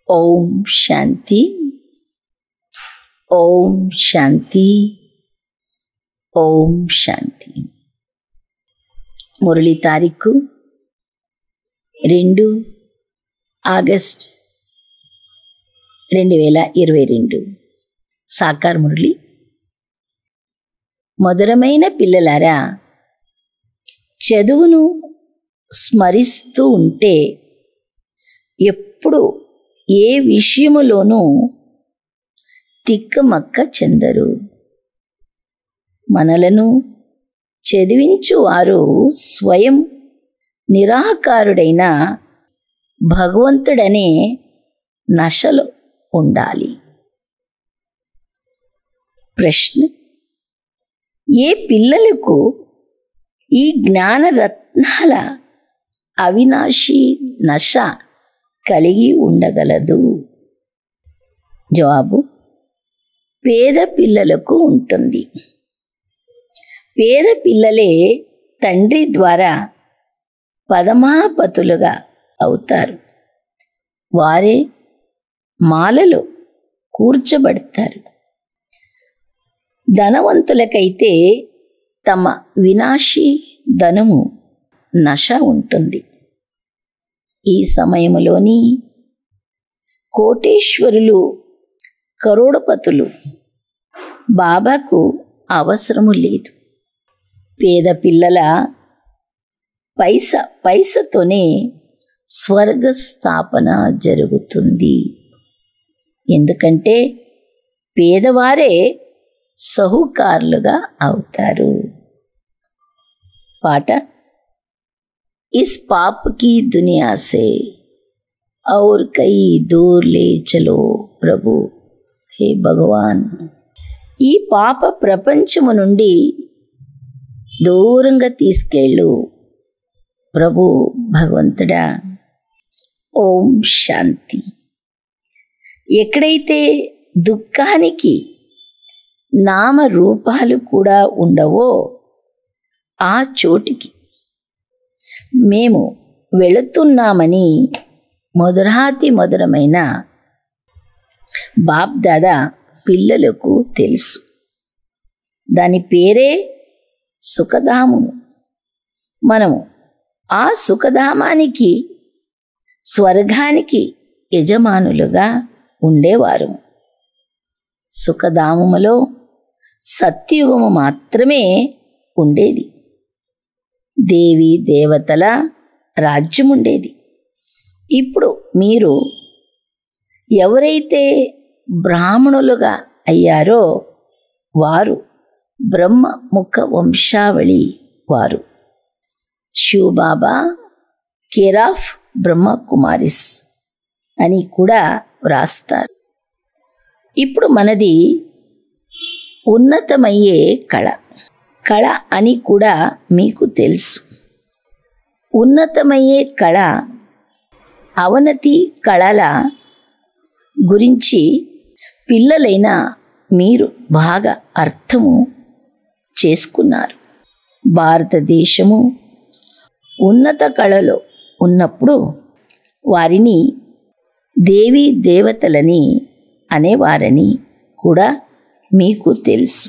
ఓం శాంతి ఓం శాంతి ఓం శాంతి మురళి తారీఖు రెండు ఆగస్ట్ రెండు వేల ఇరవై రెండు సాకార్ మురళి మధురమైన పిల్లలారా చదువును స్మరిస్తూ ఉంటే ఎప్పుడు ఏ విషయములోనూ తిక్కమక్క చెందరు మనలను చదివించువారు స్వయం నిరాకారుడైన భగవంతుడనే నశలో ఉండాలి ప్రశ్న ఏ పిల్లలకు ఈ జ్ఞానరత్నాల అవినాశి నశ కలిగి ఉండగలదు జవాబు పేద పిల్లలకు ఉంటుంది పేద పిల్లలే తండ్రి ద్వారా పదమాపతులుగా అవుతారు వారే మాలలో కూర్చబడతారు ధనవంతులకైతే తమ వినాశి ధనము నశ ఉంటుంది ఈ సమయంలోని కోటేశ్వరులు కరోడపతులు బాబాకు అవసరము లేదు పేద పిల్లల పైస పైసతోనే స్వర్గ స్థాపన జరుగుతుంది ఎందుకంటే పేదవారే సహుకారులుగా అవుతారు పాట ఇస్ పాప్ की दुनिया से और कई दूर ले चलो ప్రభు హే భగవాన్ ఈ పాప ప్రపంచము నుండి దూరంగా తీసుకెళ్ళు ప్రభు భగవంతుడా ఓం శాంతి ఎక్కడైతే దుఃఖానికి నామ రూపాలు కూడా ఉండవో ఆ చోటికి మేము వెళుతున్నామని మధురాతి మధురమైన బాప్దాదా పిల్లలకు తెలుసు దాని పేరే సుఖధామము మనము ఆ సుఖధామానికి స్వర్గానికి యజమానులుగా ఉండేవారు సుఖధామములో సత్యుగము మాత్రమే ఉండేది దేవి దేవతల రాజ్యం ఉండేది ఇప్పుడు మీరు ఎవరైతే బ్రాహ్మణులుగా అయ్యారో వారు బ్రహ్మ ముఖ వంశావళి వారు శివబాబా కేరాఫ్ బ్రహ్మ కుమారిస్ అని కూడా వ్రాస్తారు ఇప్పుడు మనది ఉన్నతమయ్యే కళ కళ అని కూడా మీకు తెలుసు ఉన్నతమయ్యే కళ అవనతి కళల గురించి పిల్లలైన మీరు బాగా అర్థము చేసుకున్నారు భారతదేశము ఉన్నత కళలో ఉన్నప్పుడు వారిని దేవీ దేవతలని అనేవారని కూడా మీకు తెలుసు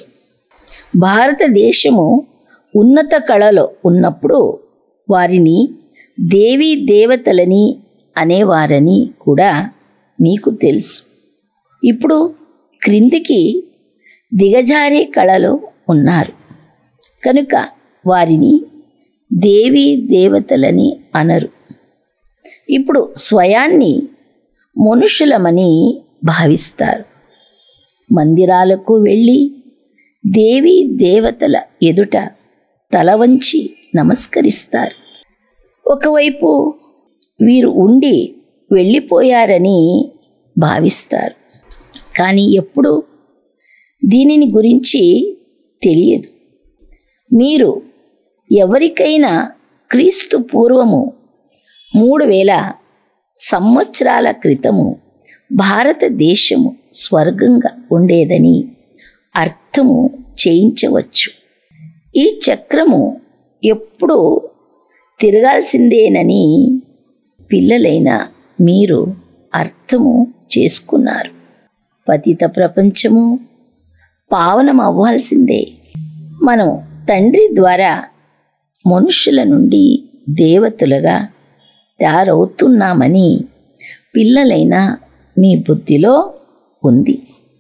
భారతదేశము ఉన్నత కళలో ఉన్నప్పుడు వారిని దేవీ దేవతలని అనేవారని కూడా మీకు తెలుసు ఇప్పుడు క్రిందికి దిగజారే కళలో ఉన్నారు కనుక వారిని దేవీ దేవతలని అనరు ఇప్పుడు స్వయాన్ని మనుషులమని భావిస్తారు మందిరాలకు వెళ్ళి దేవీ దేవతల ఎదుట తల వంచి నమస్కరిస్తారు ఒకవైపు వీరు ఉండి వెళ్ళిపోయారని భావిస్తారు కానీ ఎప్పుడు దీనిని గురించి తెలియదు మీరు ఎవరికైనా క్రీస్తు పూర్వము మూడు వేల సంవత్సరాల క్రితము భారతదేశము స్వర్గంగా ఉండేదని అర్థము చేయించవచ్చు ఈ చక్రము ఎప్పుడూ తిరగాల్సిందేనని పిల్లలైన మీరు అర్థము చేసుకున్నారు పతిత ప్రపంచము పావనం అవ్వాల్సిందే మనం తండ్రి ద్వారా మనుషుల నుండి దేవతలుగా తయారవుతున్నామని పిల్లలైన మీ బుద్ధిలో ఉంది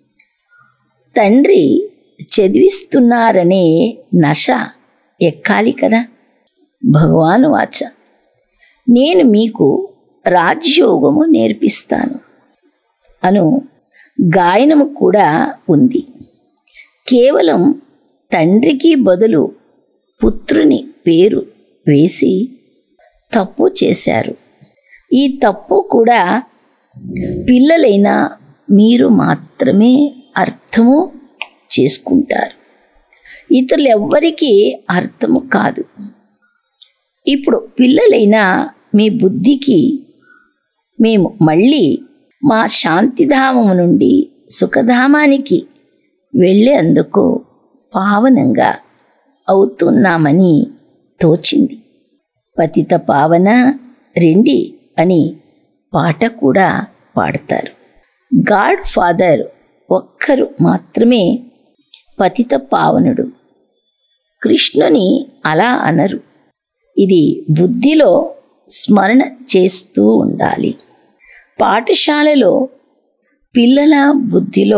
తండ్రి చదివిస్తున్నారనే నశ ఎక్కాలి కదా భగవాను వాచ నేను మీకు రాజ్యోగము నేర్పిస్తాను అను గాయనము కూడా ఉంది కేవలం తండ్రికి బదులు పుత్రుని పేరు వేసి తప్పు చేశారు ఈ తప్పు కూడా పిల్లలైన మీరు మాత్రమే అర్థము చేసుకుంటారు ఇతరులు ఎవ్వరికీ అర్థము కాదు ఇప్పుడు పిల్లలైన మీ బుద్ధికి మేము మళ్ళీ మా శాంతిధామము నుండి సుఖధామానికి వెళ్ళేందుకు పావనంగా అవుతున్నామని తోచింది పతిత పావన రెండి అని పాట కూడా పాడతారు గాడ్ ఫాదర్ ఒక్కరు మాత్రమే పతిత పావనుడు కృష్ణుని అలా అనరు ఇది బుద్ధిలో స్మరణ చేస్తూ ఉండాలి పాఠశాలలో పిల్లల బుద్ధిలో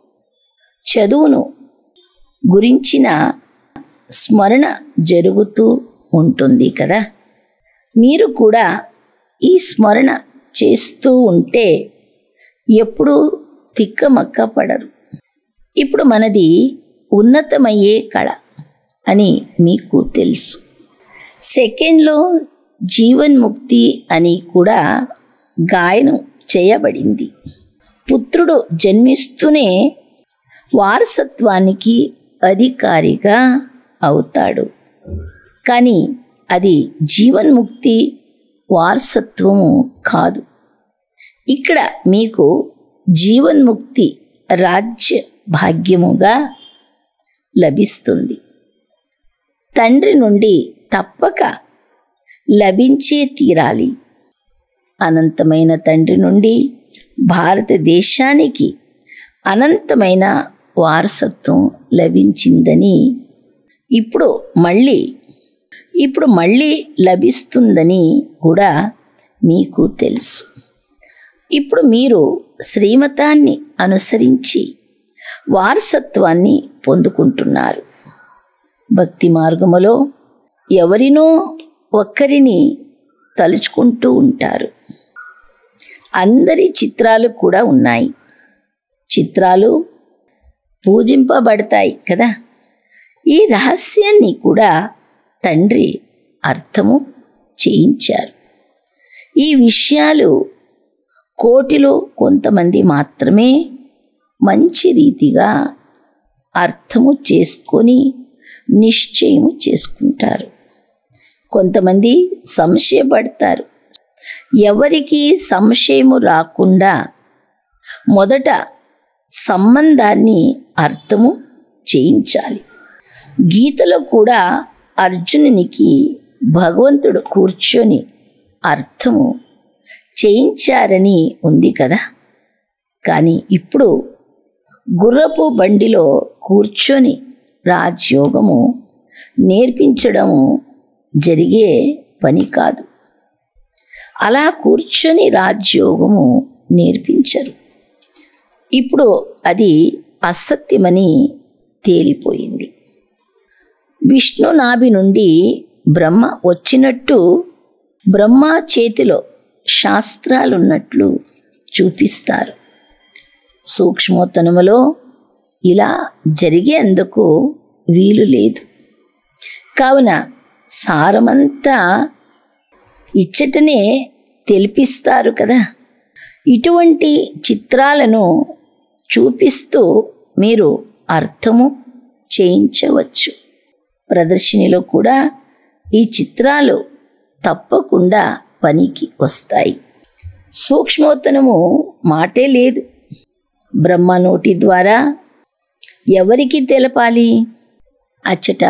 చదువును గురించిన స్మరణ జరుగుతూ ఉంటుంది కదా మీరు కూడా ఈ స్మరణ చేస్తూ ఉంటే ఎప్పుడూ తిక్కమక్క పడరు ఇప్పుడు మనది ఉన్నతమయ్యే కళ అని మీకు తెలుసు సెకండ్లో జీవన్ముక్తి అని కూడా గాయనం చేయబడింది పుత్రుడు జన్మిస్తూనే వారసత్వానికి అధికారిగా అవుతాడు కానీ అది జీవన్ముక్తి వారసత్వము కాదు ఇక్కడ మీకు జీవన్ముక్తి రాజ్య భాగ్యముగా లభిస్తుంది తండ్రి నుండి తప్పక లభించే తీరాలి అనంతమైన తండ్రి నుండి భారతదేశానికి అనంతమైన వారసత్వం లభించిందని ఇప్పుడు మళ్ళీ ఇప్పుడు మళ్ళీ లభిస్తుందని కూడా మీకు తెలుసు ఇప్పుడు మీరు శ్రీమతాన్ని అనుసరించి వారసత్వాన్ని పొందుకుంటున్నారు భక్తి మార్గములో ఎవరినో ఒక్కరిని తలుచుకుంటూ ఉంటారు అందరి చిత్రాలు కూడా ఉన్నాయి చిత్రాలు పూజింపబడతాయి కదా ఈ రహస్యాన్ని కూడా తండ్రి అర్థము చేయించారు ఈ విషయాలు కోటిలో కొంతమంది మాత్రమే మంచి రీతిగా అర్థము చేసుకొని నిశ్చయము చేసుకుంటారు కొంతమంది సంశయపడతారు ఎవరికి సంశయము రాకుండా మొదట సంబంధాన్ని అర్థము చేయించాలి గీతలో కూడా అర్జునునికి భగవంతుడు కూర్చొని అర్థము చేయించారని ఉంది కదా కానీ ఇప్పుడు గుర్రపు బండిలో కూర్చొని రాజ్యోగము నేర్పించడము జరిగే పని కాదు అలా కూర్చొని రాజ్యోగము నేర్పించరు ఇప్పుడు అది అసత్యమని తేలిపోయింది విష్ణు నాభి నుండి బ్రహ్మ వచ్చినట్టు బ్రహ్మ చేతిలో శాస్త్రాలున్నట్లు చూపిస్తారు సూక్ష్మోత్తనములో ఇలా జరిగేందుకు వీలు లేదు కావున సారమంతా ఇచ్చటనే తెలిపిస్తారు కదా ఇటువంటి చిత్రాలను చూపిస్తూ మీరు అర్థము చేయించవచ్చు ప్రదర్శనలో కూడా ఈ చిత్రాలు తప్పకుండా పనికి వస్తాయి సూక్ష్మోత్తనము మాటే లేదు బ్రహ్మ నోటి ద్వారా ఎవరికి తెలపాలి అచ్చట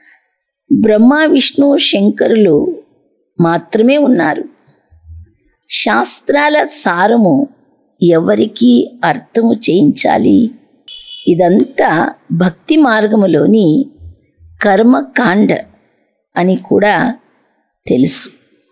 బ్రహ్మ విష్ణు శంకరులు మాత్రమే ఉన్నారు శాస్త్రాల సారము ఎవరికి అర్థము చేయించాలి ఇదంతా భక్తి మార్గములోని కర్మకాండ అని కూడా తెలుసు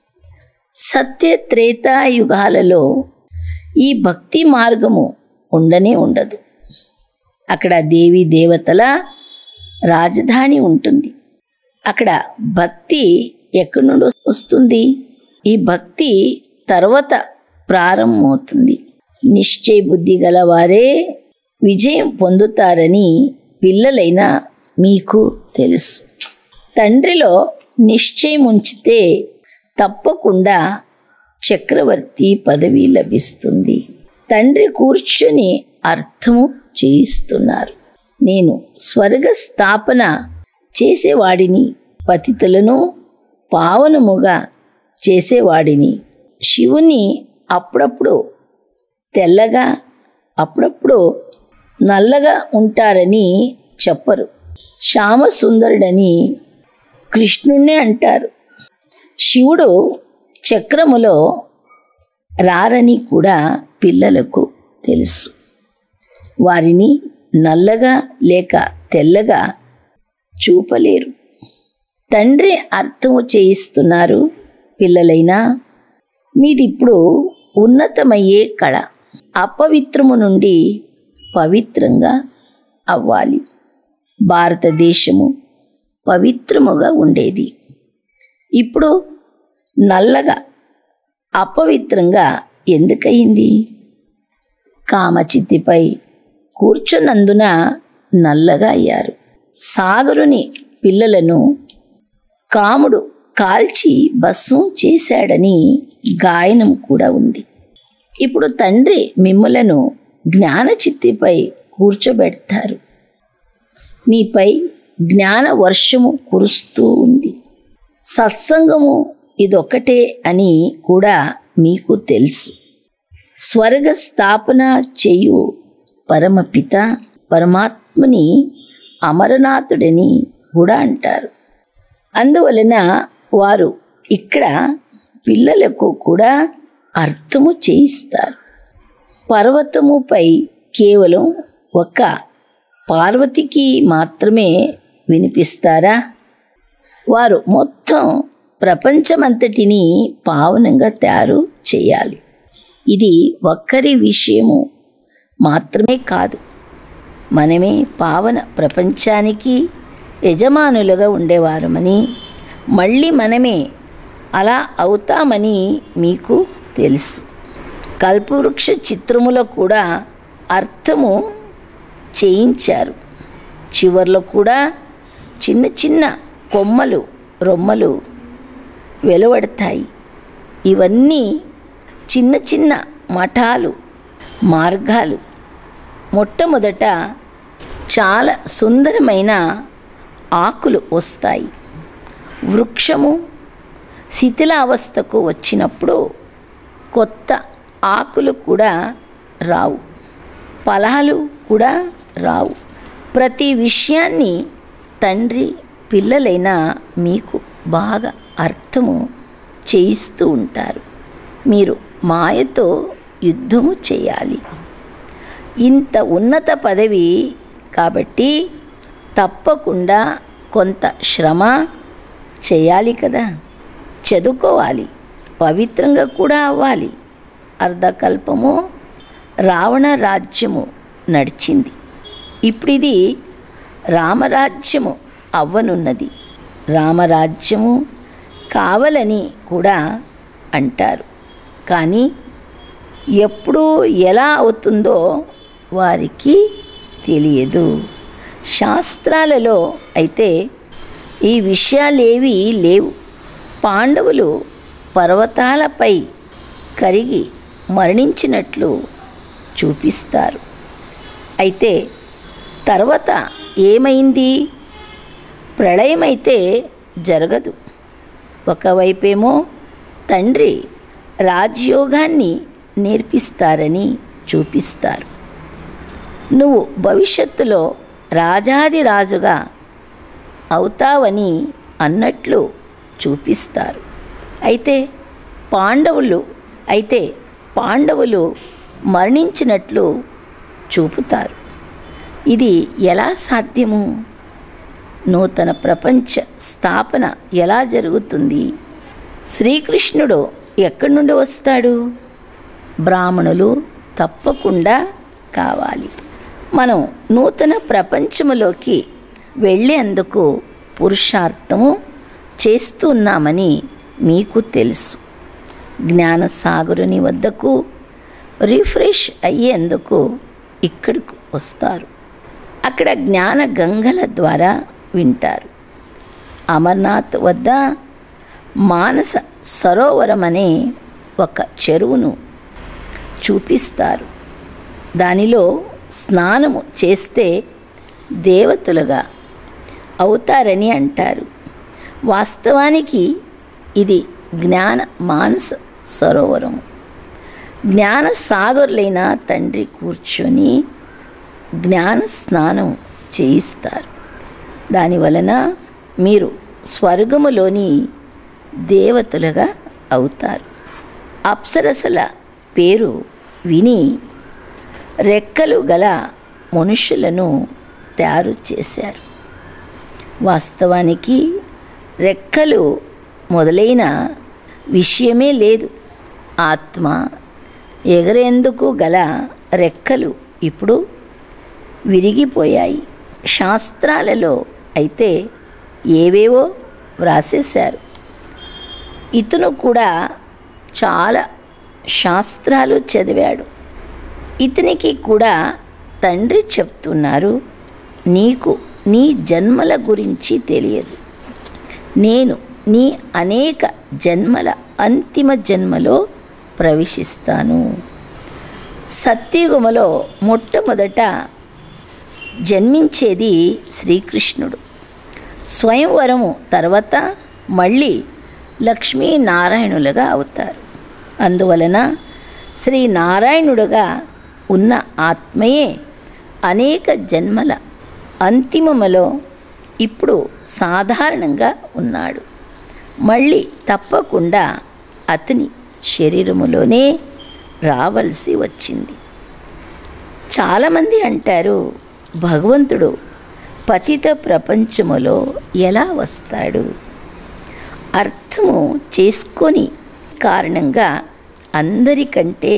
సత్య త్రేతాయుగాలలో ఈ భక్తి మార్గము ఉండనే ఉండదు అక్కడ దేవి దేవతల రాజధాని ఉంటుంది అక్కడ భక్తి ఎక్కడి నుండి వస్తుంది ఈ భక్తి తర్వాత ప్రారంభమవుతుంది నిశ్చయ బుద్ధి గలవారే విజయం పొందుతారని పిల్లలైన మీకు తెలుసు తండ్రిలో నిశ్చయం ఉంచితే తప్పకుండా చక్రవర్తి పదవి లభిస్తుంది తండ్రి కూర్చుని అర్థము చేయిస్తున్నారు నేను స్వర్గ స్థాపన చేసేవాడిని పతితులను పావనముగా చేసేవాడిని శివుని అప్పుడప్పుడు తెల్లగా అప్పుడప్పుడు నల్లగా ఉంటారని చెప్పరు శ్యామసుందరుడని కృష్ణుణ్ణే అంటారు శివుడు చక్రములో రారని కూడా పిల్లలకు తెలుసు వారిని నల్లగా లేక తెల్లగా చూపలేరు తండ్రి అర్థము చేయిస్తున్నారు పిల్లలైనా మీదిప్పుడు ఉన్నతమయ్యే కళ అపవిత్రము నుండి పవిత్రంగా అవ్వాలి భారతదేశము పవిత్రముగా ఉండేది ఇప్పుడు నల్లగా అపవిత్రంగా ఎందుకయింది కామచిత్తిపై కూర్చున్నందున నల్లగా అయ్యారు సాగరుని పిల్లలను కాముడు కాల్చి భస్మం చేశాడని గాయనం కూడా ఉంది ఇప్పుడు తండ్రి మిమ్మలను జ్ఞానచిత్తిపై కూర్చోబెడతారు మీపై జ్ఞాన వర్షము కురుస్తూ ఉంది సత్సంగము ఇదొక్కటే అని కూడా మీకు తెలుసు స్వర్గ స్థాపన చేయు పరమపిత పరమాత్మని అమరనాథుడని కూడా అంటారు అందువలన వారు ఇక్కడ పిల్లలకు కూడా అర్థము చేయిస్తారు పర్వతముపై కేవలం ఒక పార్వతికి మాత్రమే వినిపిస్తారా వారు మొత్తం ప్రపంచమంతటిని పావనంగా తయారు చేయాలి ఇది ఒక్కరి విషయము మాత్రమే కాదు మనమే పావన ప్రపంచానికి యజమానులుగా ఉండేవారమని మళ్ళీ మనమే అలా అవుతామని మీకు తెలుసు కల్పవృక్ష చిత్రములో కూడా అర్థము చేయించారు చివర్లో కూడా చిన్న చిన్న కొమ్మలు రొమ్మలు వెలువడతాయి ఇవన్నీ చిన్న చిన్న మఠాలు మార్గాలు మొట్టమొదట చాలా సుందరమైన ఆకులు వస్తాయి వృక్షము శిథిలావస్థకు వచ్చినప్పుడు కొత్త ఆకులు కూడా రావు ఫలాలు కూడా రావు ప్రతి విషయాన్ని తండ్రి పిల్లలైన మీకు బాగా అర్థము చేయిస్తూ ఉంటారు మీరు మాయతో యుద్ధము చేయాలి ఇంత ఉన్నత పదవి కాబట్టి తప్పకుండా కొంత శ్రమ చేయాలి కదా చదువుకోవాలి పవిత్రంగా కూడా అవ్వాలి అర్ధకల్పము రావణ రాజ్యము నడిచింది ఇప్పుడు ఇది రామరాజ్యము అవ్వనున్నది రామరాజ్యము కావాలని కూడా అంటారు కానీ ఎప్పుడు ఎలా అవుతుందో వారికి తెలియదు శాస్త్రాలలో అయితే ఈ విషయాలేవి లేవు పాండవులు పర్వతాలపై కరిగి మరణించినట్లు చూపిస్తారు అయితే తర్వాత ఏమైంది ప్రళయమైతే జరగదు ఒకవైపేమో తండ్రి రాజ్యోగాన్ని నేర్పిస్తారని చూపిస్తారు నువ్వు భవిష్యత్తులో రాజాది రాజుగా అవుతావని అన్నట్లు చూపిస్తారు అయితే పాండవులు అయితే పాండవులు మరణించినట్లు చూపుతారు ఇది ఎలా సాధ్యము నూతన ప్రపంచ స్థాపన ఎలా జరుగుతుంది శ్రీకృష్ణుడు ఎక్కడి నుండి వస్తాడు బ్రాహ్మణులు తప్పకుండా కావాలి మనం నూతన ప్రపంచములోకి వెళ్ళేందుకు పురుషార్థము చేస్తున్నామని మీకు తెలుసు జ్ఞాన సాగరుని వద్దకు రిఫ్రెష్ అయ్యేందుకు ఇక్కడికి వస్తారు అక్కడ జ్ఞాన గంగల ద్వారా వింటారు అమర్నాథ్ వద్ద మానస సరోవరం అనే ఒక చెరువును చూపిస్తారు దానిలో స్నానము చేస్తే దేవతలుగా అవుతారని అంటారు వాస్తవానికి ఇది జ్ఞాన మానస సరోవరం జ్ఞాన సాగరులైన తండ్రి కూర్చొని జ్ఞాన స్నానం చేయిస్తారు దాని వలన మీరు స్వర్గములోని దేవతలుగా అవుతారు అప్సరసల పేరు విని రెక్కలు గల మనుషులను తయారు చేశారు వాస్తవానికి రెక్కలు మొదలైన విషయమే లేదు ఆత్మ ఎగరేందుకు గల రెక్కలు ఇప్పుడు విరిగిపోయాయి శాస్త్రాలలో అయితే ఏవేవో వ్రాసేశారు ఇతను కూడా చాలా శాస్త్రాలు చదివాడు ఇతనికి కూడా తండ్రి చెప్తున్నారు నీకు నీ జన్మల గురించి తెలియదు నేను నీ అనేక జన్మల అంతిమ జన్మలో ప్రవేశిస్తాను సత్యుగములో మొట్టమొదట జన్మించేది శ్రీకృష్ణుడు స్వయంవరము తర్వాత మళ్ళీ లక్ష్మీనారాయణులుగా అవుతారు అందువలన శ్రీనారాయణుడుగా ఉన్న ఆత్మయే అనేక జన్మల అంతిమములో ఇప్పుడు సాధారణంగా ఉన్నాడు మళ్ళీ తప్పకుండా అతని శరీరములోనే రావలసి వచ్చింది చాలామంది అంటారు భగవంతుడు పతిత ప్రపంచములో ఎలా వస్తాడు అర్థము చేసుకొని కారణంగా అందరికంటే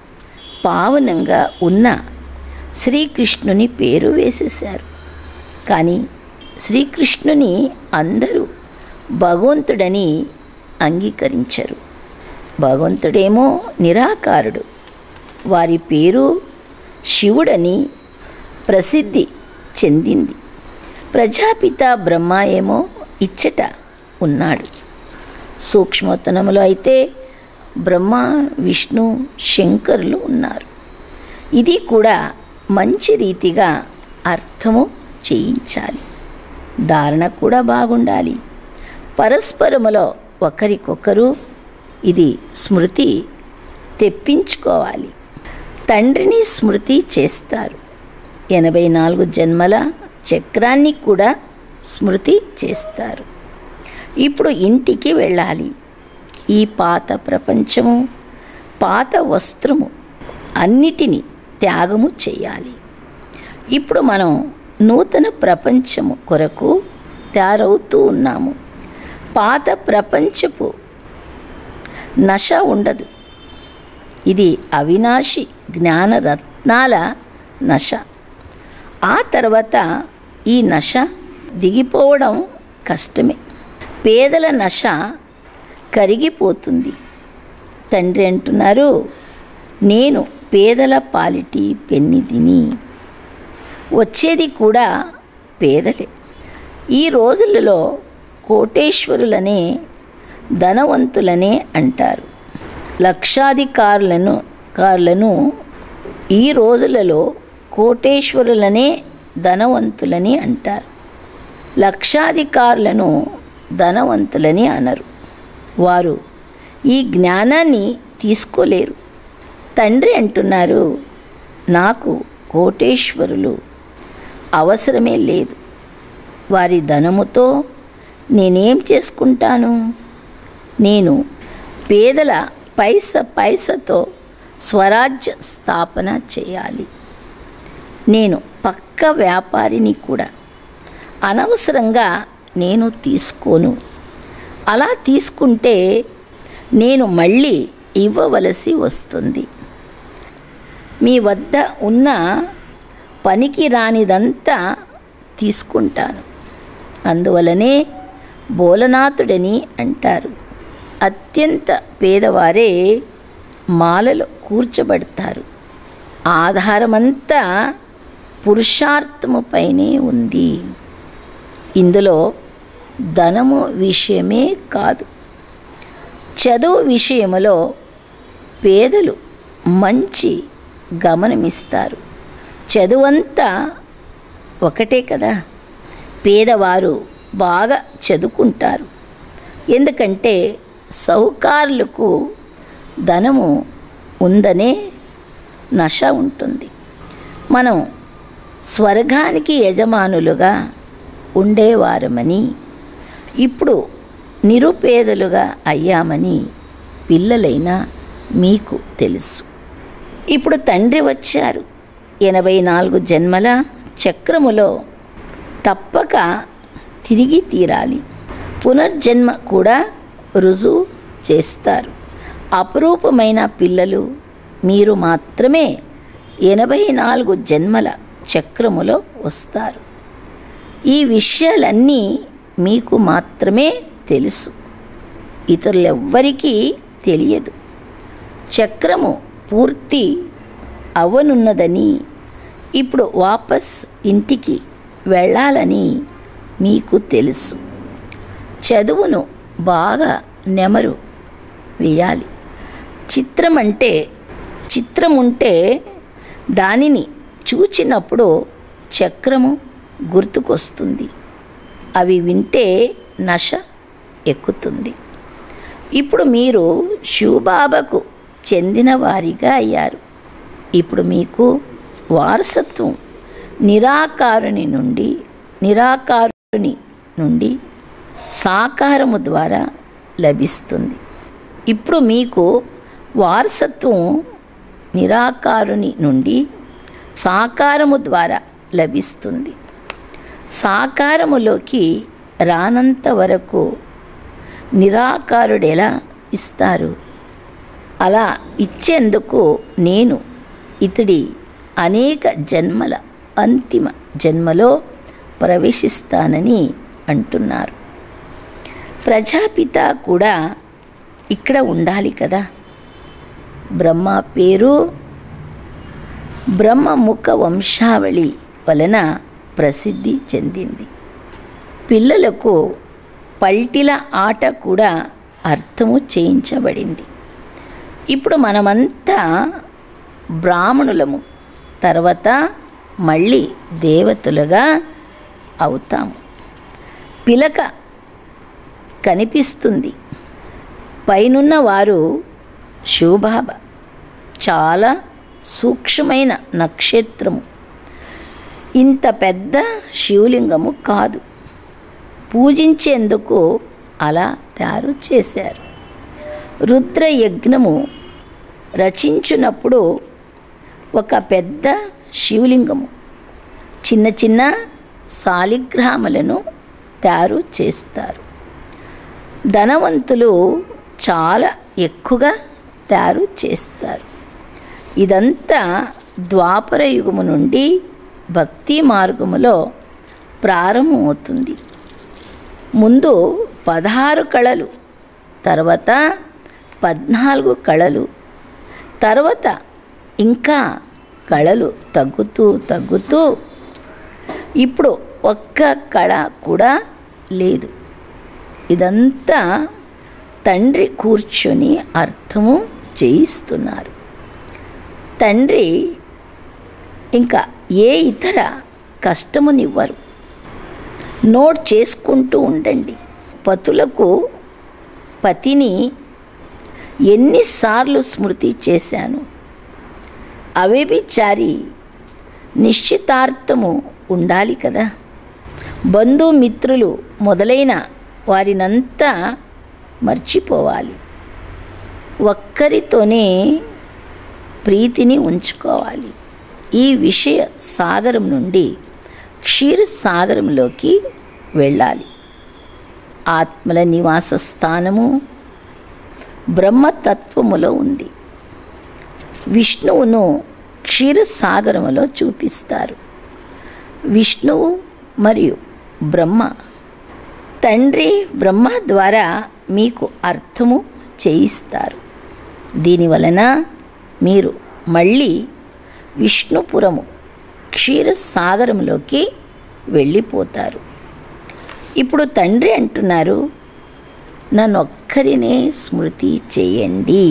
పావనంగా ఉన్న శ్రీకృష్ణుని పేరు వేసేశారు కానీ శ్రీకృష్ణుని అందరూ భగవంతుడని అంగీకరించరు భగవంతుడేమో నిరాకారుడు వారి పేరు శివుడని ప్రసిద్ధి చెందింది ప్రజాపిత బ్రహ్మ ఏమో ఇచ్చట ఉన్నాడు సూక్ష్మతనములో అయితే బ్రహ్మ విష్ణు శంకరులు ఉన్నారు ఇది కూడా మంచి రీతిగా అర్థము చేయించాలి ధారణ కూడా బాగుండాలి పరస్పరములో ఒకరికొకరు ఇది స్మృతి తెప్పించుకోవాలి తండ్రిని స్మృతి చేస్తారు ఎనభై నాలుగు జన్మల చక్రాన్ని కూడా స్మృతి చేస్తారు ఇప్పుడు ఇంటికి వెళ్ళాలి ఈ పాత ప్రపంచము పాత వస్త్రము అన్నిటినీ త్యాగము చేయాలి ఇప్పుడు మనం నూతన ప్రపంచము కొరకు తయారవుతూ ఉన్నాము పాత ప్రపంచపు నశ ఉండదు ఇది అవినాశి జ్ఞాన రత్నాల నశ ఆ తర్వాత ఈ నశ దిగిపోవడం కష్టమే పేదల నశ కరిగిపోతుంది తండ్రి అంటున్నారు నేను పేదల పాలిటి పెన్నిదిని వచ్చేది కూడా పేదలే ఈ రోజులలో కోటేశ్వరులనే ధనవంతులనే అంటారు లక్షాధికారులను కారులను ఈ రోజులలో కోటేశ్వరులనే ధనవంతులని అంటారు లక్షాధికారులను ధనవంతులని అనరు వారు ఈ జ్ఞానాన్ని తీసుకోలేరు తండ్రి అంటున్నారు నాకు కోటేశ్వరులు అవసరమే లేదు వారి ధనముతో నేనేం చేసుకుంటాను నేను పేదల పైస పైసతో స్వరాజ్య స్థాపన చేయాలి నేను పక్క వ్యాపారిని కూడా అనవసరంగా నేను తీసుకోను అలా తీసుకుంటే నేను మళ్ళీ ఇవ్వవలసి వస్తుంది మీ వద్ద ఉన్న పనికి రానిదంతా తీసుకుంటాను అందువలనే బోలనాథుడని అంటారు అత్యంత పేదవారే మాలలో కూర్చబడతారు ఆధారమంతా పురుషార్థముపైనే ఉంది ఇందులో ధనము విషయమే కాదు చదువు విషయములో పేదలు మంచి గమనమిస్తారు చదువంతా ఒకటే కదా పేదవారు బాగా చదువుకుంటారు ఎందుకంటే సౌకారులకు ధనము ఉందనే నశ ఉంటుంది మనం స్వర్గానికి యజమానులుగా ఉండేవారమని ఇప్పుడు నిరుపేదలుగా అయ్యామని పిల్లలైన మీకు తెలుసు ఇప్పుడు తండ్రి వచ్చారు ఎనభై నాలుగు జన్మల చక్రములో తప్పక తిరిగి తీరాలి పునర్జన్మ కూడా రుజువు చేస్తారు అపురూపమైన పిల్లలు మీరు మాత్రమే ఎనభై నాలుగు జన్మల చక్రములో వస్తారు ఈ విషయాలన్నీ మీకు మాత్రమే తెలుసు ఇతరులెవ్వరికీ తెలియదు చక్రము పూర్తి అవ్వనున్నదని ఇప్పుడు వాపస్ ఇంటికి వెళ్ళాలని మీకు తెలుసు చదువును బాగా నెమరు వేయాలి చిత్రం అంటే చిత్రం ఉంటే దానిని చూచినప్పుడు చక్రము గుర్తుకొస్తుంది అవి వింటే నశ ఎక్కుతుంది ఇప్పుడు మీరు శివబాబాకు చెందిన వారిగా అయ్యారు ఇప్పుడు మీకు వారసత్వం నిరాకారుని నుండి నిరాకారుని నుండి సాకారము ద్వారా లభిస్తుంది ఇప్పుడు మీకు వారసత్వం నిరాకారుని నుండి సాకారము ద్వారా లభిస్తుంది సాకారములోకి రానంత వరకు నిరాకారుడెలా ఇస్తారు అలా ఇచ్చేందుకు నేను ఇతడి అనేక జన్మల అంతిమ జన్మలో ప్రవేశిస్తానని అంటున్నారు ప్రజాపిత కూడా ఇక్కడ ఉండాలి కదా బ్రహ్మ పేరు బ్రహ్మముఖ వంశావళి వలన ప్రసిద్ధి చెందింది పిల్లలకు పల్టిల ఆట కూడా అర్థము చేయించబడింది ఇప్పుడు మనమంతా బ్రాహ్మణులము తర్వాత మళ్ళీ దేవతలుగా అవుతాము పిలక కనిపిస్తుంది పైనున్న వారు శివబాబ చాలా సూక్ష్మమైన నక్షత్రము ఇంత పెద్ద శివలింగము కాదు పూజించేందుకు అలా తయారు చేశారు రుద్ర యజ్ఞము రచించినప్పుడు ఒక పెద్ద శివలింగము చిన్న చిన్న శాలిగ్రాములను తయారు చేస్తారు ధనవంతులు చాలా ఎక్కువగా తయారు చేస్తారు ఇదంతా ద్వాపర యుగము నుండి భక్తి మార్గములో ప్రారంభమవుతుంది ముందు పదహారు కళలు తర్వాత పద్నాలుగు కళలు తర్వాత ఇంకా కళలు తగ్గుతూ తగ్గుతూ ఇప్పుడు ఒక్క కళ కూడా లేదు ఇదంతా తండ్రి కూర్చొని అర్థము చేయిస్తున్నారు తండ్రి ఇంకా ఏ ఇతర కష్టమునివ్వరు నోట్ చేసుకుంటూ ఉండండి పతులకు పతిని ఎన్నిసార్లు స్మృతి చేశాను అవేభిచారి నిశ్చితార్థము ఉండాలి కదా బంధుమిత్రులు మొదలైన వారినంతా మర్చిపోవాలి ఒక్కరితోనే ప్రీతిని ఉంచుకోవాలి ఈ విషయ సాగరం నుండి క్షీర సాగరంలోకి వెళ్ళాలి ఆత్మల నివాస స్థానము బ్రహ్మతత్వములో ఉంది విష్ణువును క్షీరసాగరములో చూపిస్తారు విష్ణువు మరియు బ్రహ్మ తండ్రి బ్రహ్మ ద్వారా మీకు అర్థము చేయిస్తారు దీనివలన మీరు మళ్ళీ విష్ణుపురము క్షీరసాగరంలోకి వెళ్ళిపోతారు ఇప్పుడు తండ్రి అంటున్నారు నన్నొక్కరినే స్మృతి చేయండి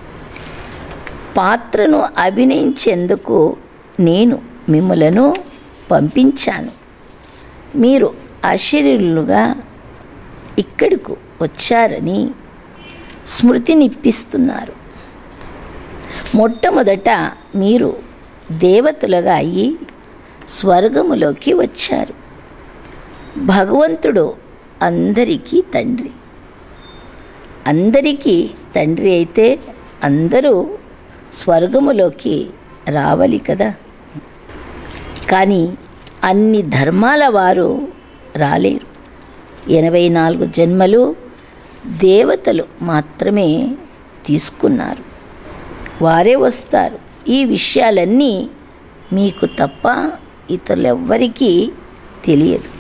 పాత్రను అభినయించేందుకు నేను మిమ్మలను పంపించాను మీరు అశరీరులుగా ఇక్కడకు వచ్చారని స్మృతినిప్పిస్తున్నారు మొట్టమొదట మీరు దేవతలుగా అయ్యి స్వర్గములోకి వచ్చారు భగవంతుడు అందరికీ తండ్రి అందరికీ తండ్రి అయితే అందరూ స్వర్గములోకి రావాలి కదా కానీ అన్ని ధర్మాల వారు రాలేరు ఎనభై నాలుగు జన్మలు దేవతలు మాత్రమే తీసుకున్నారు వారే వస్తారు ఈ విషయాలన్నీ మీకు తప్ప ఇతరులెవ్వరికీ తెలియదు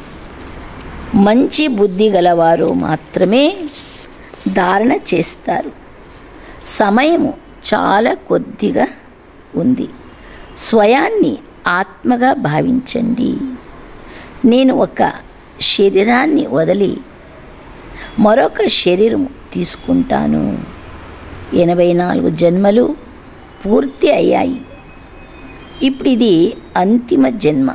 మంచి బుద్ధి గలవారు మాత్రమే ధారణ చేస్తారు సమయము చాలా కొద్దిగా ఉంది స్వయాన్ని ఆత్మగా భావించండి నేను ఒక శరీరాన్ని వదిలి మరొక శరీరం తీసుకుంటాను ఎనభై నాలుగు జన్మలు పూర్తి అయ్యాయి ఇప్పుడు ఇది అంతిమ జన్మ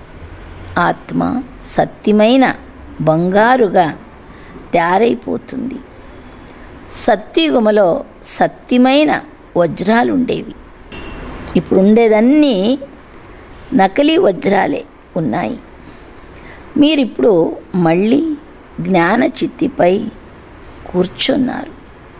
ఆత్మ సత్యమైన బంగారుగా తయారైపోతుంది సత్యుగములో సత్యమైన వజ్రాలు ఉండేవి ఇప్పుడు ఉండేదన్నీ నకిలీ వజ్రాలే ఉన్నాయి మీరిప్పుడు మళ్ళీ జ్ఞాన చిత్తిపై కూర్చున్నారు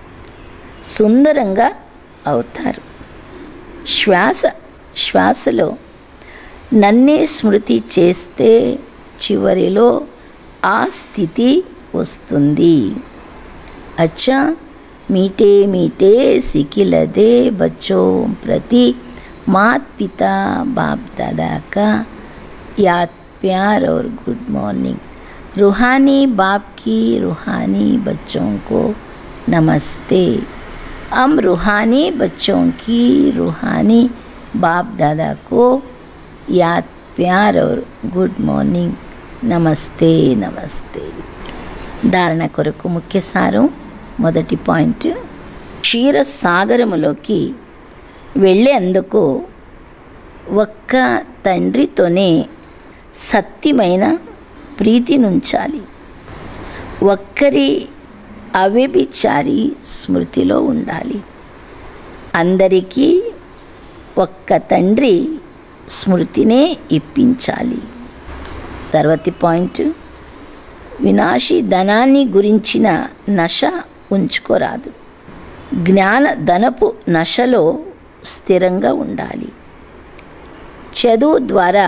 సుందరంగా అవుతారు శ్వాస శ్వాసలో నన్నే స్మృతి చేస్తే చివరిలో ఆ స్థితి వస్తుంది अच्छा मीठे मीठे सिकिलदे बच्चों प्रति मात पिता बाप दादा का याद प्यार और गुड मॉर्निंग रूहानी बाप की रूहानी बच्चों को नमस्ते हम रूहानी बच्चों की रूहानी बाप दादा को याद प्यार और गुड मॉर्निंग నమస్తే నమస్తే ధారణ కొరకు ముఖ్య సారం మొదటి పాయింట్ క్షీరసాగరములోకి వెళ్ళేందుకు ఒక్క తండ్రితోనే సత్యమైన ప్రీతినుంచాలి ఒక్కరి అవ్యభిచారి స్మృతిలో ఉండాలి అందరికీ ఒక్క తండ్రి స్మృతినే ఇప్పించాలి తర్వాతి పాయింట్ వినాశి ధనాన్ని గురించిన నశ ఉంచుకోరాదు జ్ఞాన ధనపు నశలో స్థిరంగా ఉండాలి చదువు ద్వారా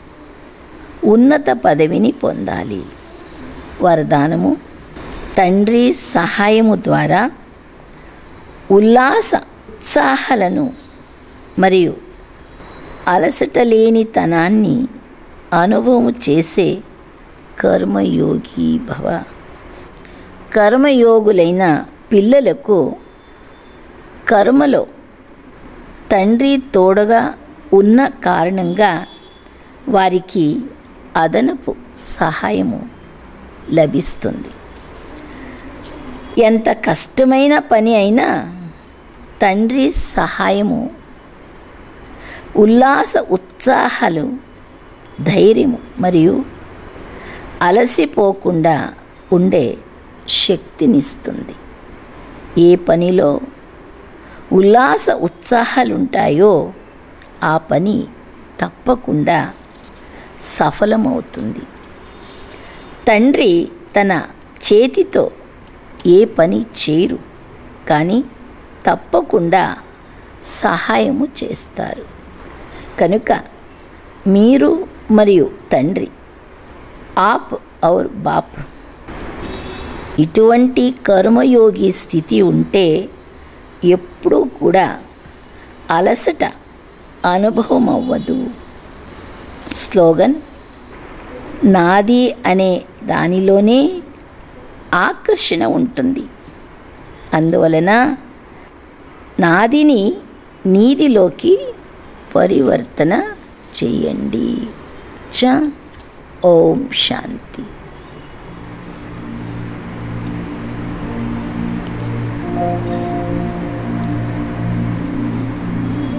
ఉన్నత పదవిని పొందాలి వరదానము తండ్రి సహాయము ద్వారా ఉల్లాస ఉత్సాహాలను మరియు అలసట లేని తనాన్ని అనుభవం చేసే కర్మయోగి భవ కర్మయోగులైన పిల్లలకు కర్మలో తండ్రి తోడగా ఉన్న కారణంగా వారికి అదనపు సహాయము లభిస్తుంది ఎంత కష్టమైన పని అయినా తండ్రి సహాయము ఉల్లాస ఉత్సాహాలు ధైర్యము మరియు అలసిపోకుండా ఉండే శక్తినిస్తుంది ఏ పనిలో ఉల్లాస ఉత్సాహాలుంటాయో ఆ పని తప్పకుండా సఫలమవుతుంది తండ్రి తన చేతితో ఏ పని చేయరు కానీ తప్పకుండా సహాయము చేస్తారు కనుక మీరు మరియు తండ్రి ఆప్ ఔర్ బాప్ ఇటువంటి కర్మయోగి స్థితి ఉంటే ఎప్పుడూ కూడా అలసట అనుభవం అవ్వదు స్లోగన్ నాది అనే దానిలోనే ఆకర్షణ ఉంటుంది అందువలన నాదిని నీదిలోకి పరివర్తన చేయండి చ ఓం శాంతి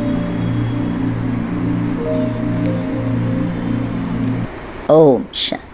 ఓం శాంతి